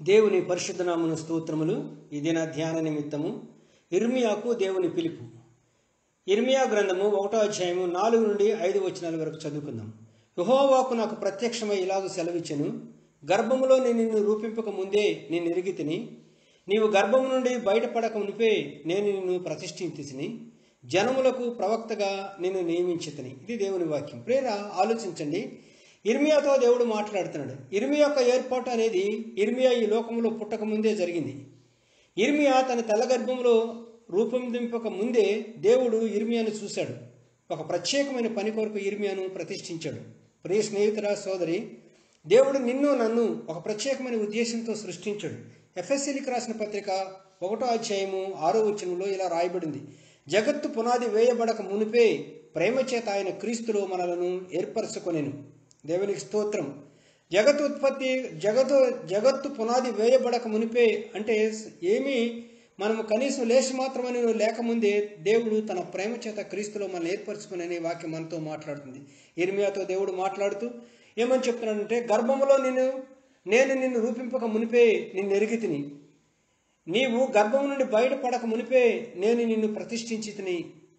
దేవుని పరిశుద్ధ నామన స్తోత్రములు ఈ దిన ధ్యాన నిమిత్తము ఇర్మియాకు దేవుని పిలుపు ఇర్మియా గ్రంథము ఒకటో అధ్యాయము నాలుగు నుండి ఐదు వచనాల వరకు చదువుకుందాం యహోవాకు నాకు ప్రత్యక్షమై ఇలాగ సెలవిచ్చెను గర్భములో నేను నిన్ను రూపింపక ముందే నేను ఎరిగి తిని నీవు గర్భము నుండి బయటపడక మునిపే నేను నిన్ను ప్రతిష్ఠించితిని జనములకు ప్రవక్తగా నిన్ను నియమించితిని ఇది దేవుని వాక్యం ప్రేర ఆలోచించండి ఇర్మియాతో దేవుడు మాట్లాడుతున్నాడు ఇర్మియా యొక్క ఏర్పాటు అనేది ఇర్మియా ఈ లోకంలో పుట్టక ముందే జరిగింది ఇర్మియా తన తెల్ల గర్భంలో రూపొందింపక ముందే దేవుడు ఇర్మియాను చూశాడు ఒక ప్రత్యేకమైన పని కొరకు ఇర్మియాను ప్రతిష్ఠించాడు ప్రియ స్నేహితురా సోదరి దేవుడు నిన్ను నన్ను ఒక ప్రత్యేకమైన ఉద్దేశంతో సృష్టించాడు ఎఫ్ఎస్సీలకు రాసిన పత్రిక ఒకటో అధ్యాయము ఆరో వచనంలో ఇలా రాయబడింది జగత్తు పునాది వేయబడక మునిపే ప్రేమ చేత ఆయన క్రీస్తులో మనలను ఏర్పరచుకొనెను దేవునికి స్తోత్రం జగత్ ఉత్పత్తి జగత్తు జగత్తు పునాది వేయబడక మునిపే అంటే ఏమీ మనము కనీసం లేచి మాత్రమని లేకముందే దేవుడు తన ప్రేమ చేత క్రీస్తులో మనల్ని ఏర్పరచుకునే వాక్యం మనతో మాట్లాడుతుంది ఇర్మియాతో దేవుడు మాట్లాడుతూ ఏమని చెప్తున్నాడంటే గర్భములో నిన్ను నేను నిన్ను రూపింపక మునిపే నిన్ను ఎరిగి తిని నీవు గర్భం నుండి బయటపడక మునిపే నేను నిన్ను ప్రతిష్ఠించి తిని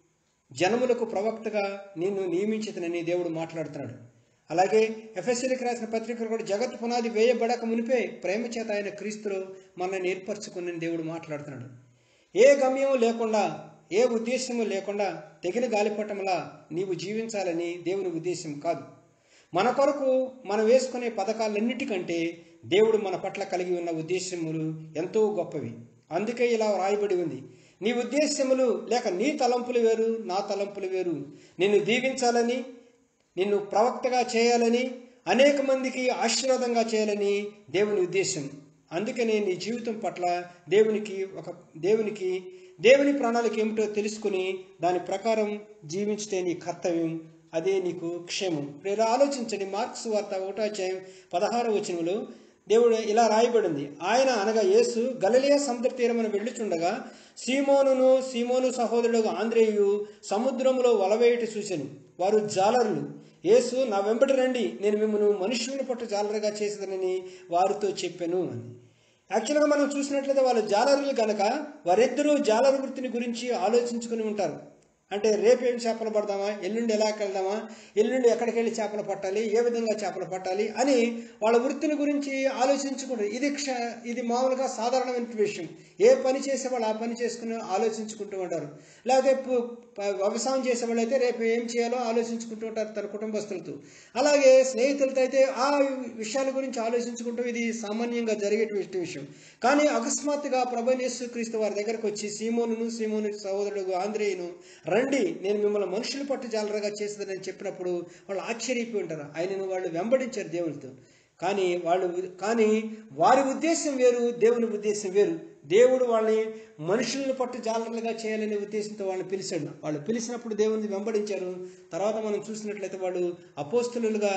జనములకు ప్రవక్తగా నిన్ను నియమించితనని దేవుడు మాట్లాడుతున్నాడు అలాగే ఎఫ్ఎస్సీలకు రాసిన పత్రికలు కూడా జగత్ పునాది వేయబడక మునిపే ప్రేమ చేత ఆయన క్రీస్తులో మనల్ని ఏర్పరచుకుని దేవుడు మాట్లాడుతున్నాడు ఏ గమ్యము లేకుండా ఏ ఉద్దేశము లేకుండా తెగిన గాలిపటంలా నీవు జీవించాలని దేవుని ఉద్దేశం కాదు మన కొరకు మనం వేసుకునే పథకాలన్నిటికంటే దేవుడు మన పట్ల కలిగి ఉన్న ఉద్దేశములు ఎంతో గొప్పవి అందుకే ఇలా రాయబడి ఉంది నీ ఉద్దేశములు లేక నీ తలంపులు వేరు నా తలంపులు వేరు నిన్ను దీవించాలని నిన్ను ప్రవక్తగా చేయాలని అనేక మందికి ఆశీర్వాదంగా చేయాలని దేవుని ఉద్దేశం అందుకనే నీ జీవితం పట్ల దేవునికి ఒక దేవునికి దేవుని ప్రణాళిక ఏమిటో తెలుసుకుని దాని ప్రకారం జీవించటే నీ కర్తవ్యం అదే నీకు క్షేమం మీరు ఆలోచించండి మార్క్స్ వార్త ఒకటో అధ్యాయం పదహారు వచనంలో దేవుడు ఇలా రాయబడింది ఆయన అనగా యేసు గలలియా సముద్ర తీరమున వెళ్ళుచుండగా సీమోనును సీమోను సహోదరుడు ఆంధ్రేయు సముద్రములో వలవేయటి చూశాను వారు జాలరులు యేసు నా వెంబడి రండి నేను మిమ్మల్ని మనుషులను పట్టు జాలరుగా చేసేదనని వారితో చెప్పాను అని యాక్చువల్గా మనం చూసినట్లయితే వాళ్ళు జాలరులు కనుక వారిద్దరూ జాలరు వృత్తిని గురించి ఆలోచించుకుని ఉంటారు అంటే రేపేం చేపలు పడదామా ఎల్లుండి ఎలా వెళ్దామా ఎల్లుండి ఎక్కడికి వెళ్ళి చేపలు పట్టాలి ఏ విధంగా చేపలు పట్టాలి అని వాళ్ళ వృత్తిని గురించి ఆలోచించుకుంటారు ఇది క్ష ఇది మామూలుగా సాధారణమైన విషయం ఏ పని చేసేవాళ్ళు ఆ పని చేసుకుని ఆలోచించుకుంటూ ఉంటారు లేకపోతే వ్యవసాయం చేసేవాళ్ళు అయితే రేపు ఏం చేయాలో ఆలోచించుకుంటూ ఉంటారు తన కుటుంబస్తులతో అలాగే స్నేహితులతో అయితే ఆ విషయాల గురించి ఆలోచించుకుంటూ ఇది సామాన్యంగా జరిగేటువంటి విషయం కానీ అకస్మాత్తుగా ప్రభు క్రీస్తు వారి దగ్గరకు వచ్చి సీమోనును సీమోను సహోదరుడు ఆంధ్రేయును రండి నేను మిమ్మల్ని మనుషులు పట్టు జాలరగా చేసేదని చెప్పినప్పుడు వాళ్ళు ఆశ్చర్యపోయి ఉంటారు ఆయనను వాళ్ళు వెంబడించారు దేవునితో కానీ వాళ్ళు కానీ వారి ఉద్దేశం వేరు దేవుని ఉద్దేశం వేరు దేవుడు వాళ్ళని మనుషులను పట్టు జాలరులుగా చేయాలనే ఉద్దేశంతో వాళ్ళని పిలిచాడు వాళ్ళు పిలిచినప్పుడు దేవుని వెంబడించారు తర్వాత మనం చూసినట్లయితే వాళ్ళు అపోస్తులుగా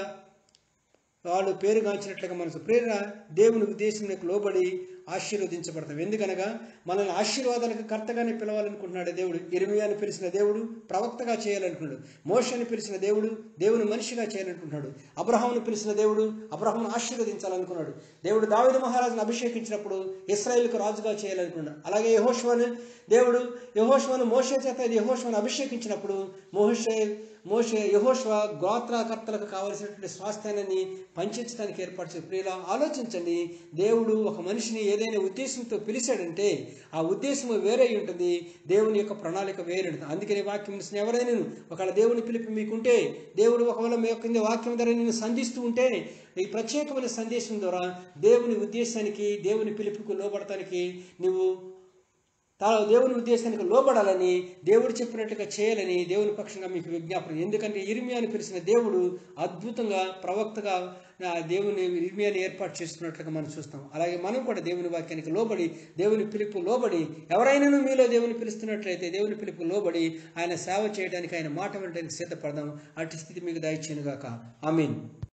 వాళ్ళు పేరు గాంచినట్లుగా మనసు ప్రేరణ దేవుని ఉద్దేశంలోకి లోబడి ఆశీర్వదించబడతాం ఎందుకనగా మనల్ని ఆశీర్వాదాలకు కర్తగానే పిలవాలనుకుంటున్నాడు దేవుడు ఇరిమియాని పిలిచిన దేవుడు ప్రవక్తగా చేయాలనుకున్నాడు మోషని పిలిచిన దేవుడు దేవుని మనిషిగా చేయాలనుకుంటున్నాడు అబ్రహాంను పిలిచిన దేవుడు అబ్రహాంను ఆశీర్వదించాలనుకున్నాడు దేవుడు దావిద మహారాజును అభిషేకించినప్పుడు ఇస్రాయిల్కు రాజుగా చేయాలనుకున్నాడు అలాగే యహోష్వాను దేవుడు యహోష్వాను మోషే చేత యహోష్వాను అభిషేకించినప్పుడు మోషే మోషే యహోష్వ గోత్రకర్తలకు కావలసినటువంటి స్వాస్థ్యాన్ని పంచించడానికి ఏర్పాటు చేసి ప్రియుల ఆలోచించండి దేవుడు ఒక మనిషిని ఏదైనా ఉద్దేశంతో పిలిచాడంటే ఆ ఉద్దేశం వేరే ఉంటుంది దేవుని యొక్క ప్రణాళిక వేరే ఉంటుంది అందుకని వాక్యం ఎవరైనా ఒకవేళ దేవుని పిలిపి మీకుంటే దేవుడు ఒకవేళ మీ యొక్క వాక్యం ద్వారా నేను సంధిస్తూ ఉంటే ఈ ప్రత్యేకమైన సందేశం ద్వారా దేవుని ఉద్దేశానికి దేవుని పిలుపుకు లోపడటానికి నువ్వు తాను దేవుని ఉద్దేశానికి లోబడాలని దేవుడు చెప్పినట్టుగా చేయాలని దేవుని పక్షంగా మీకు విజ్ఞాపన ఎందుకంటే ఇర్మియాని పిలిచిన దేవుడు అద్భుతంగా ప్రవక్తగా దేవుని ఇర్మియాని ఏర్పాటు చేస్తున్నట్లుగా మనం చూస్తాం అలాగే మనం కూడా దేవుని వాక్యానికి లోబడి దేవుని పిలుపు లోబడి ఎవరైనాను మీలో దేవుని పిలుస్తున్నట్లయితే దేవుని పిలుపు లోబడి ఆయన సేవ చేయడానికి ఆయన మాట వినడానికి సిద్ధపడదాం అటు స్థితి మీకు దయచేయనుగాక ఐ మీన్